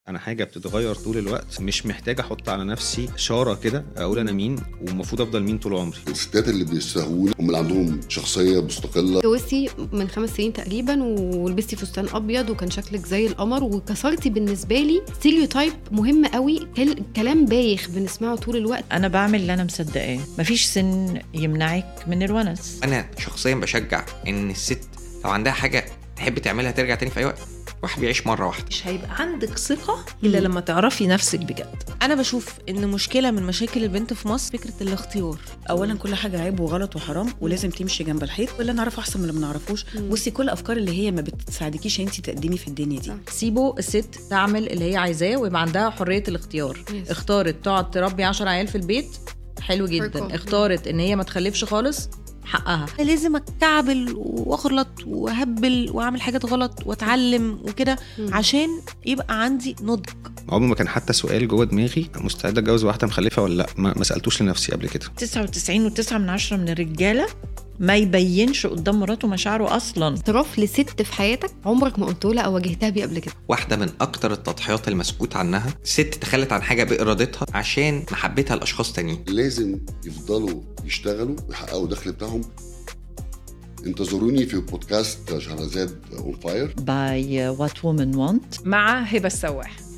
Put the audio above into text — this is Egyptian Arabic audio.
انا حاجه بتتغير طول الوقت مش محتاج احط على نفسي اشاره كده اقول انا مين ومفروض افضل مين طول عمري الستات اللي بيستهوني هم اللي عندهم شخصيه مستقله اتجوزتي من خمس سنين تقريبا ولبستي فستان ابيض وكان شكلك زي القمر وكسرتي بالنسبه لي ستيريوتايب مهم قوي كل- كلام بايخ بنسمعه طول الوقت انا بعمل اللي انا مصدقاه مفيش سن يمنعك من الونس انا شخصيا بشجع ان الست لو عندها حاجه تحب تعملها ترجع تاني في اي وقت واحد بيعيش مره واحده مش هيبقى عندك ثقة إلا لما تعرفي نفسك بجد انا بشوف ان مشكله من مشاكل البنت في مصر فكره الاختيار اولا كل حاجه عيب وغلط وحرام ولازم تمشي جنب الحيط واللي نعرفه احسن من اللي ما نعرفوش بصي كل الافكار اللي هي ما بتساعدكيش انت تقدمي في الدنيا دي سيبوا الست تعمل اللي هي عايزاه ويبقى عندها حريه الاختيار Yes. اختارت تقعد تربي 10 عيال في البيت حلو call. جدا اختارت ان هي ما تخلفش خالص حقها لازم اتكعبل واغلط واهبل واعمل حاجات غلط واتعلم وكده عشان يبقى عندي نضج عمره ما كان حتى سؤال جوه دماغي مستعد اتجوز واحده مخلفه ولا لا ما, ما سالتوش لنفسي قبل كده 99 و9 من عشرة من الرجاله ما يبينش قدام مراته مشاعره اصلا اعتراف لست في حياتك عمرك ما قلت لها او واجهتها بيه قبل كده واحده من اكتر التضحيات المسكوت عنها ست تخلت عن حاجه بارادتها عشان محبتها لاشخاص تانيين لازم يفضلوا يشتغلوا ويحققوا الدخل بتاعهم انتظروني في بودكاست شهرزاد اون فاير by what women want مع هبة السواح